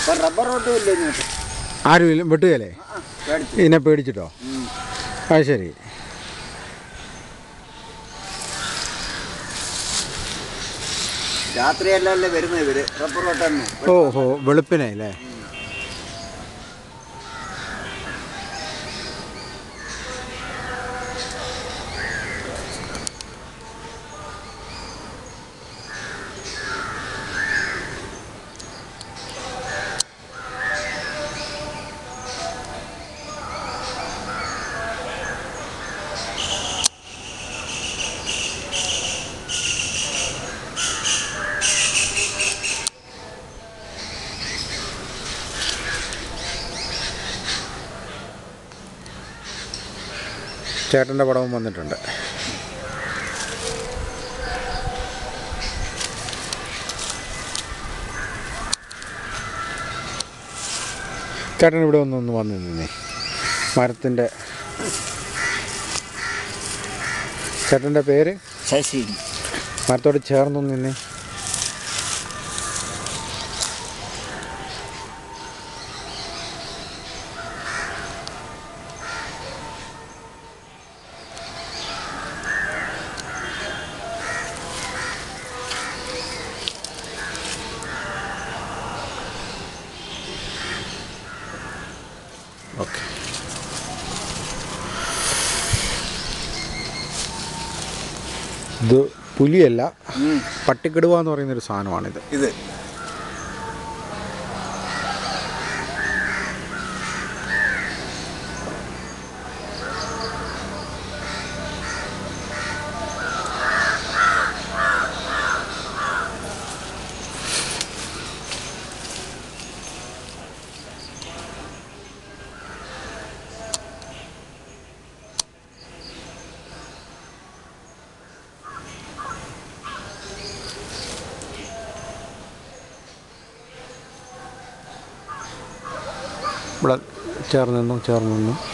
ഇപ്പം റബ്ബർ ഒട്ടും ഇല്ല ഇങ്ങോട്ട് ആരും ഇല്ല വെട്ടുകയല്ലേ ആ, പേടിച്ചു ഇതിനെ പേടിച്ചിട്ടോ ഉം. അത് ശരി രാത്രിയല്ലല്ലേ വരുന്നത് ഇവര് റബ്ബർ വെട്ടാണ് ഓ ഹോ വെളുപ്പിനെ അല്ലേ ചേട്ടൻ്റെ പടവും വന്നിട്ടുണ്ട് ചേട്ടൻ ഇവിടെ ഒന്ന് ഒന്ന് വന്നു നിന്നേ മരത്തിൻ്റെ ചേട്ടൻ്റെ പേര് ശശി മരത്തോട് ചേർന്നൊന്ന് നിന്നേ ഓക്കെ ഇത് പുലിയല്ല ഉം. പട്ടിക്കിടുവ എന്ന് പറയുന്നൊരു സാധനമാണിത് ഇത് ഇവിടെ ചേർന്ന് നിന്നു ചേർന്ന് നിന്നു